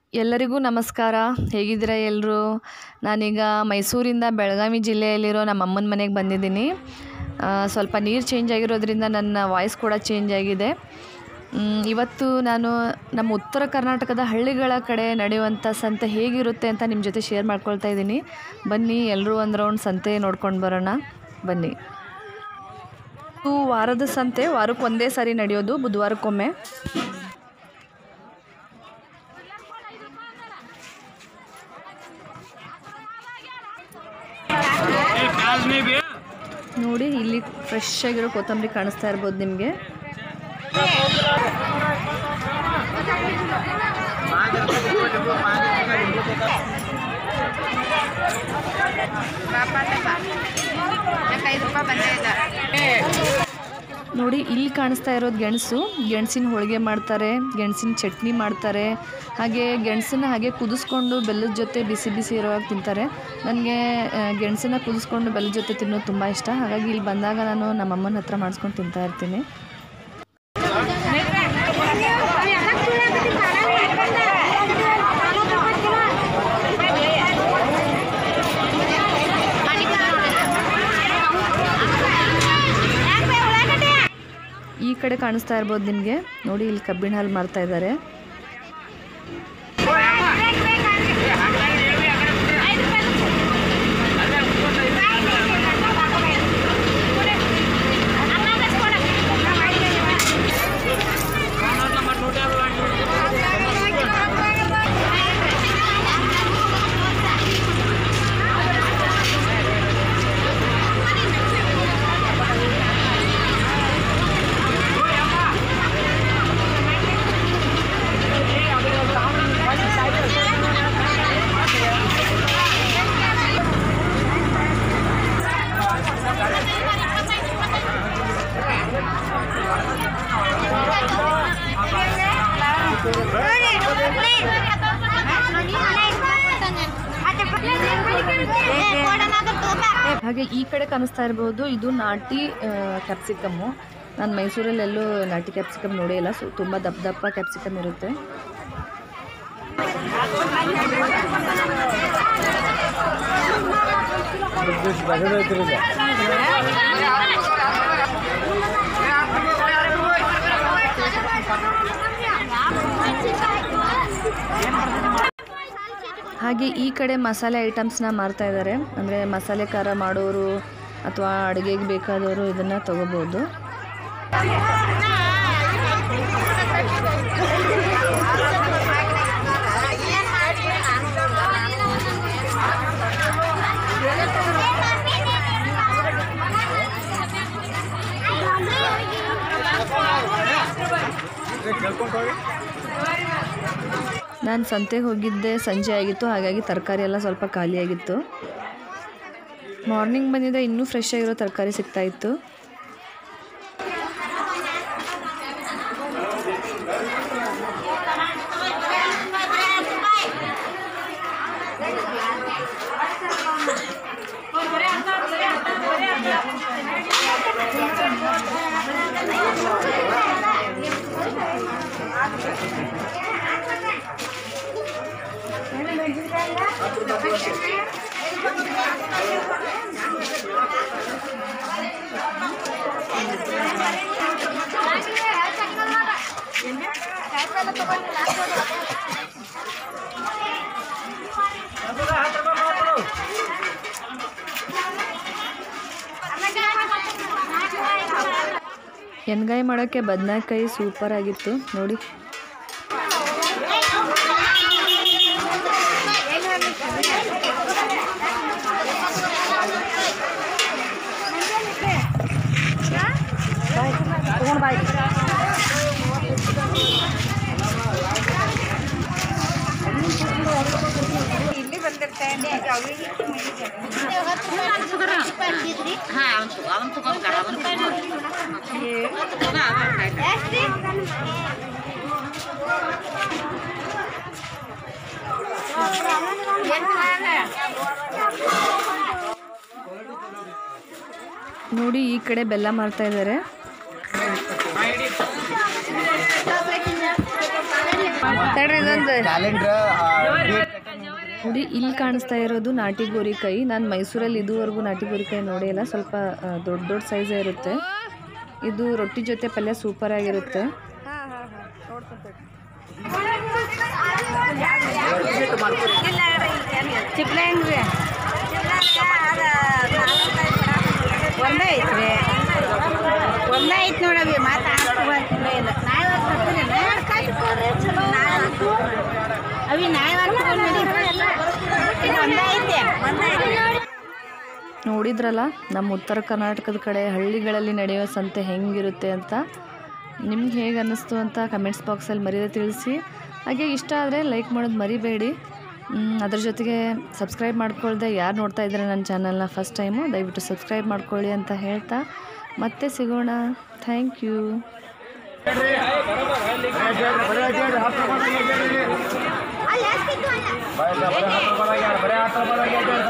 ಎಲ್ಲರಿಗೂ ನಮಸ್ಕಾರ ಹೇಗಿದ್ದೀರಾ ಎಲ್ಲರೂ ನಾನೀಗ ಮೈಸೂರಿಂದ ಬೆಳಗಾವಿ ಜಿಲ್ಲೆಯಲ್ಲಿರೋ ನಮ್ಮ ಅಮ್ಮನ ಮನೆಗೆ ಬಂದಿದ್ದೀನಿ ಆ, ಸ್ವಲ್ಪ ನೀರು ಚೇಂಜ್ ಆಗಿರೋದ್ರಿಂದ ನನ್ನ ವಾಯ್ಸ್ ಕೂಡ ಚೇಂಜ್ ಆಗಿದೆ ಮ್, ಇವತ್ತು ನಾನು ನಮ್ಮ ಉತ್ತರ ಕರ್ನಾಟಕದ ಹಳ್ಳಿಗಳ ಕಡೆ ನಡೆಯುವಂಥ ಸಂತೆ ಹೇಗಿರುತ್ತೆ ಅಂತ ನಿಮ್ಮ ಜೊತೆ ಶೇರ್ ಮಾಡ್ಕೊಳ್ತಾ ಇದ್ದೀನಿ ಬನ್ನಿ ಎಲ್ಲರೂ ಒಂದು ರೌಂಡ್ ಸಂತೆ ನೋಡ್ಕೊಂಡು ಬರೋಣ ಬನ್ನಿ ಇದು ವಾರದ ಸಂತೆ ವಾರಕ್ಕೆ ಒಂದೇ ಸಾರಿ ನಡೆಯೋದು ಬುಧವಾರಕ್ಕೊಮ್ಮೆ ನೋಡಿ ಇಲ್ಲಿ ಫ್ರೆಶ್ ಆಗಿರೋ ಕೊತ್ತಂಬರಿ ಕಾಣಿಸ್ತಾ ಇರ್ಬೋದು ನಿಮಗೆ ಐದು ರೂಪಾಯಿ ಬಂದೇ ಇಲ್ಲ ನೋಡಿ ಇಲ್ಲಿ ಕಾಣಿಸ್ತಾ ಇರೋದು ಗೆಣಸು ಗೆಣಸಿನ ಹೋಳಿಗೆ ಮಾಡ್ತಾರೆ ಗೆಣಸಿನ ಚಟ್ನಿ ಮಾಡ್ತಾರೆ ಹಾಗೆ ಗೆಣಸನ್ನ ಹಾಗೆ ಕುದಿಸ್ಕೊಂಡು ಬೆಲ್ಲದ ಜೊತೆ ಬಿಸಿ ಬಿಸಿ ಇರುವಾಗ ತಿಂತಾರೆ ನನಗೆ ಗೆಣಸನ್ನ ಕುದಿಸ್ಕೊಂಡು ಬೆಲ್ಲದ ಜೊತೆ ತಿನ್ನೋದು ತುಂಬ ಇಷ್ಟ ಹಾಗಾಗಿ ಇಲ್ಲಿ ಬಂದಾಗ ನಾನು ನಮ್ಮ ಅಮ್ಮನ ಹತ್ರ ಮಾಡಿಸ್ಕೊಂಡು ತಿಂತಾ ಇರ್ತೀನಿ ಈ ಕಡೆ ಕಾಣಿಸ್ತಾ ಇರ್ಬೋದು ನಿಮಗೆ ನೋಡಿ ಇಲ್ಲಿ ಕಬ್ಬಿಣ ಹಾಲು ಮಾರ್ತಾ ಇದ್ದಾರೆ ಹಾಗೆ ಈ ಕಡೆ ಕಾಣಿಸ್ತಾ ಇರ್ಬೋದು ಇದು ನಾಟಿ ಕ್ಯಾಪ್ಸಿಕಮ್ಮು ನಾನು ಮೈಸೂರಲ್ಲೆಲ್ಲೂ ನಾಟಿ ಕ್ಯಾಪ್ಸಿಕಮ್ ನೋಡೇ ಇಲ್ಲ ಸೊ ತುಂಬ ದಪ್ಪ ದಪ್ಪ ಕ್ಯಾಪ್ಸಿಕಮ್ ಇರುತ್ತೆ ಹಾಗೆ ಈ ಕಡೆ ಮಸಾಲೆ ಐಟಮ್ಸ್ನ ಮಾರ್ತಾ ಇದ್ದಾರೆ ಅಂದರೆ ಮಸಾಲೆ ಖಾರ ಮಾಡೋರು ಅಥವಾ ಅಡುಗೆಗೆ ಬೇಕಾದವರು ಇದನ್ನು ತಗೋಬೋದು ನಾನು ಸಂತೆಗೆ ಹೋಗಿದ್ದೆ ಸಂಜೆ ಆಗಿತ್ತು ಹಾಗಾಗಿ ತರಕಾರಿ ಎಲ್ಲ ಸ್ವಲ್ಪ ಖಾಲಿಯಾಗಿತ್ತು ಮಾರ್ನಿಂಗ್ ಬಂದಿದ್ದರೆ ಇನ್ನೂ ಫ್ರೆಶ್ ಆಗಿರೋ ತರಕಾರಿ ಸಿಗ್ತಾ ಇತ್ತು ಎಣ್ಗಾಯಿ ಮಾಡೋಕ್ಕೆ ಬದನೆಕಾಯಿ ಸೂಪರ್ ಆಗಿತ್ತು ನೋಡಿ ಇಲ್ಲಿ ಬಂದಿರ್ತೇನೆ ನೋಡಿ ಈ ಕಡೆ ಬೆಲ್ಲ ಮಾರ್ತಾ ಇದ್ದಾರೆ ತಡ್ರಿ ಇದೊಂದು ನೋಡಿ ಇಲ್ಲಿ ಕಾಣಿಸ್ತಾ ಇರೋದು ನಾಟಿ ಗೋರಿಕಾಯಿ ನಾನು ಮೈಸೂರಲ್ಲಿ ಇದುವರೆಗೂ ನಾಟಿ ಗೋರಿಕಾಯಿ ನೋಡಿಲ್ಲ ಸ್ವಲ್ಪ ಆ, ದೊಡ್ಡ ದೊಡ್ಡ ಸೈಜೇ ಇರುತ್ತೆ ಇದು ರೊಟ್ಟಿ ಜೊತೆ ಪಲ್ಯ ಸೂಪರ್ ಆಗಿರುತ್ತೆ ಚಿಕ್ಲೆ ಹೆಂಗ್ರಿ ಒಂದೇ ಐತ್ರಿ ಒಂದೇ ಐತಿ ನೋಡವಿ ಮಾತು ಇಲ್ಲ ಅವಿ ನಾಳೆ ಒಂದೇ ಐತಿ ಒಂದೇ ಐತಿ ನೋಡಿದ್ರಲ್ಲ ನಮ್ಮ ಉತ್ತರ ಕರ್ನಾಟಕದ ಕಡೆ ಹಳ್ಳಿಗಳಲ್ಲಿ ನಡೆಯೋ ಸಂತೆ ಹೆಂಗಿರುತ್ತೆ ಅಂತ ನಿಮ್ಗೆ ಹೇಗೆ ಅನ್ನಿಸ್ತು ಅಂತ ಕಮೆಂಟ್ಸ್ ಬಾಕ್ಸಲ್ಲಿ ಮರೀದೆ ತಿಳಿಸಿ ಹಾಗೆ ಇಷ್ಟ ಆದರೆ ಲೈಕ್ ಮಾಡೋದು ಮರಿಬೇಡಿ ಮ್, ಅದ್ರ ಜೊತೆಗೆ ಸಬ್ಸ್ಕ್ರೈಬ್ ಮಾಡ್ಕೊಳ್ದೆ ಯಾರು ನೋಡ್ತಾ ಇದ್ದಾರೆ ನನ್ನ ಚಾನಲ್ನ ಫಸ್ಟ್ ಟೈಮು ದಯವಿಟ್ಟು ಸಬ್ಸ್ಕ್ರೈಬ್ ಮಾಡ್ಕೊಳ್ಳಿ ಅಂತ ಹೇಳ್ತಾ ಮತ್ತೆ ಸಿಗೋಣ ಥ್ಯಾಂಕ್ ಯು ಬರೀ